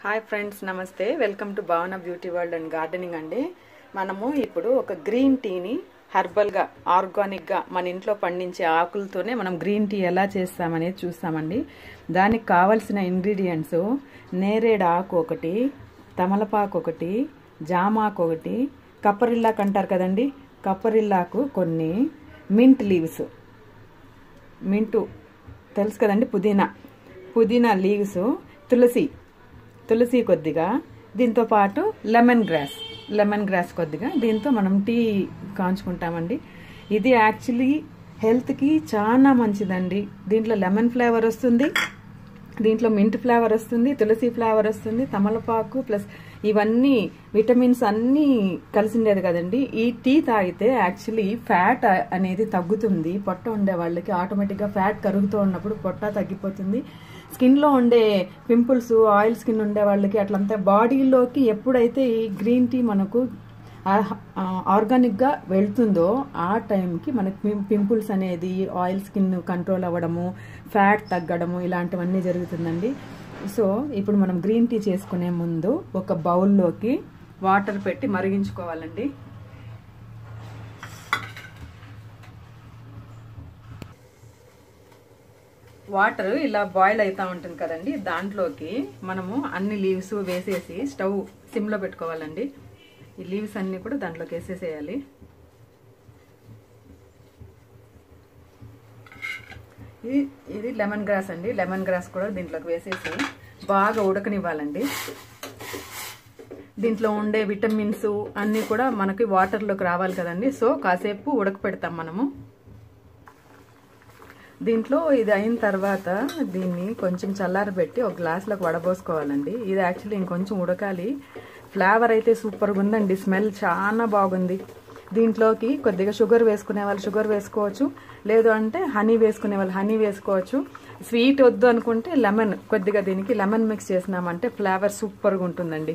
hi friends నమస్తే welcome to Bhavana beauty world and gardening అండి మనము ఇప్పుడు ఒక గ్రీన్ టీని హెర్బల్గా ఆర్గానిక్గా మన ఇంట్లో పండించే ఆకులతోనే మనం గ్రీన్ టీ ఎలా చేస్తామనేది చూస్తామండి దానికి కావలసిన ఇంగ్రీడియంట్స్ నేరేడు ఆకు ఒకటి తమలపాకు ఒకటి జామాకు ఒకటి కప్పరిల్లాకు అంటారు కదండి కప్పరిల్లాకు కొన్ని మింట్ లీవ్స్ మింటు తెలుసు కదండి పుదీనా పుదీనా లీవ్స్ తులసి తులసి కొద్దిగా దీంతో పాటు లెమన్ గ్రాస్ లెమన్ గ్రాస్ కొద్దిగా దీంతో మనం టీ కాంచుకుంటామండి ఇది యాక్చువల్లీ హెల్త్కి చాలా మంచిదండి దీంట్లో లెమన్ ఫ్లేవర్ వస్తుంది దీంట్లో మింట్ ఫ్లేవర్ వస్తుంది తులసి ఫ్లేవర్ వస్తుంది తమలపాకు ప్లస్ ఇవన్నీ విటమిన్స్ అన్నీ కలిసిండేది కదండి ఈ టీ తాగితే యాక్చువల్లీ ఫ్యాట్ అనేది తగ్గుతుంది పొట్ట ఉండే వాళ్ళకి ఆటోమేటిక్గా ఫ్యాట్ కరుగుతూ ఉన్నప్పుడు పొట్ట తగ్గిపోతుంది స్కిన్లో ఉండే పింపుల్స్ ఆయిల్ స్కిన్ ఉండే వాళ్ళకి అట్లంతా బాడీలోకి ఎప్పుడైతే ఈ గ్రీన్ టీ మనకు ఆర్గానిక్గా వెళ్తుందో ఆ టైంకి మనకి పింపుల్స్ అనేది ఆయిల్ స్కిన్ కంట్రోల్ అవ్వడము ఫ్యాట్ తగ్గడము ఇలాంటివన్నీ జరుగుతుందండి సో ఇప్పుడు మనం గ్రీన్ టీ చేసుకునే ముందు ఒక బౌల్లోకి వాటర్ పెట్టి మరిగించుకోవాలండి వాటర్ ఇలా బాయిల్ అవుతూ ఉంటుంది కదండి దాంట్లోకి మనము అన్ని లీవ్స్ వేసేసి స్టవ్ సిమ్లో పెట్టుకోవాలండి ఈ లీవ్స్ అన్నీ కూడా దాంట్లోకి వేసేసేయాలి ఇది ఇది లెమన్ గ్రాస్ అండి లెమన్ గ్రాస్ కూడా దీంట్లోకి వేసేసి బాగా ఉడకనివ్వాలండి దీంట్లో ఉండే విటమిన్స్ అన్నీ కూడా మనకి వాటర్లోకి రావాలి కదండి సో కాసేపు ఉడకపెడతాం మనము దీంట్లో ఇది అయిన తర్వాత దీన్ని కొంచెం చల్లారబెట్టి ఒక గ్లాస్లోకి వడబోసుకోవాలండి ఇది యాక్చువల్లీ ఇంకొంచెం ఉడకాలి ఫ్లేవర్ అయితే సూపర్గా ఉందండి స్మెల్ చాలా బాగుంది దీంట్లోకి కొద్దిగా షుగర్ వేసుకునే వాళ్ళు షుగర్ వేసుకోవచ్చు లేదు అంటే హనీ వేసుకునే వాళ్ళు హనీ వేసుకోవచ్చు స్వీట్ వద్దు అనుకుంటే లెమన్ కొద్దిగా దీనికి లెమన్ మిక్స్ చేసినామంటే ఫ్లేవర్ సూపర్గా ఉంటుందండి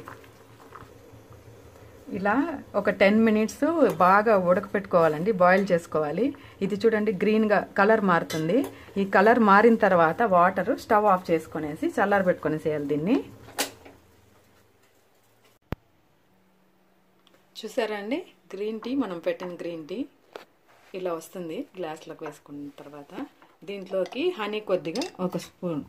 ఇలా ఒక టెన్ మినిట్స్ బాగా ఉడకపెట్టుకోవాలండి బాయిల్ చేసుకోవాలి ఇది చూడండి గ్రీన్గా కలర్ మారుతుంది ఈ కలర్ మారిన తర్వాత వాటర్ స్టవ్ ఆఫ్ చేసుకునేసి చల్లారి పెట్టుకునేసేయాలి దీన్ని చూసారా అండి గ్రీన్ టీ మనం పెట్టిన గ్రీన్ టీ ఇలా వస్తుంది గ్లాస్లోకి వేసుకున్న తర్వాత దీంట్లోకి హనీ కొద్దిగా ఒక స్పూన్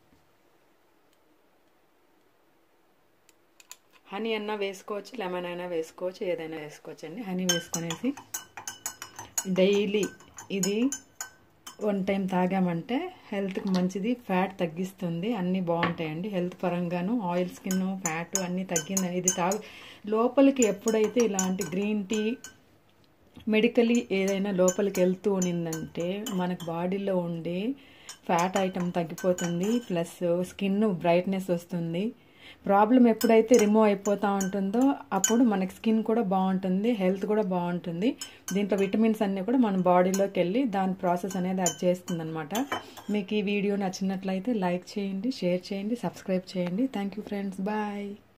హనీ అన్నా వేసుకోవచ్చు లెమన్ అయినా వేసుకోవచ్చు ఏదైనా వేసుకోవచ్చు అండి హనీ వేసుకునేసి డైలీ ఇది వన్ టైం తాగామంటే హెల్త్కి మంచిది ఫ్యాట్ తగ్గిస్తుంది అన్నీ బాగుంటాయండి హెల్త్ పరంగాను ఆయిల్ స్కిన్ ఫ్యాట్ అన్నీ తగ్గిందని ఇది తాగు లోపలికి ఎప్పుడైతే ఇలాంటి గ్రీన్ టీ మెడికలీ ఏదైనా లోపలికి వెళ్తూ ఉన్నిందంటే మనకు బాడీలో ఉండే ఫ్యాట్ ఐటమ్ తగ్గిపోతుంది ప్లస్ స్కిన్ బ్రైట్నెస్ వస్తుంది ప్రాబ్లం ఎప్పుడైతే రిమూవ్ అయిపోతూ ఉంటుందో అప్పుడు మనకి స్కిన్ కూడా బాగుంటుంది హెల్త్ కూడా బాగుంటుంది దీంట్లో విటమిన్స్ అన్నీ కూడా మన బాడీలోకి వెళ్ళి దాని ప్రాసెస్ అనేది అది చేస్తుంది అనమాట మీకు ఈ వీడియో నచ్చినట్లయితే లైక్ చేయండి షేర్ చేయండి సబ్స్క్రైబ్ చేయండి థ్యాంక్ యూ ఫ్రెండ్స్ బాయ్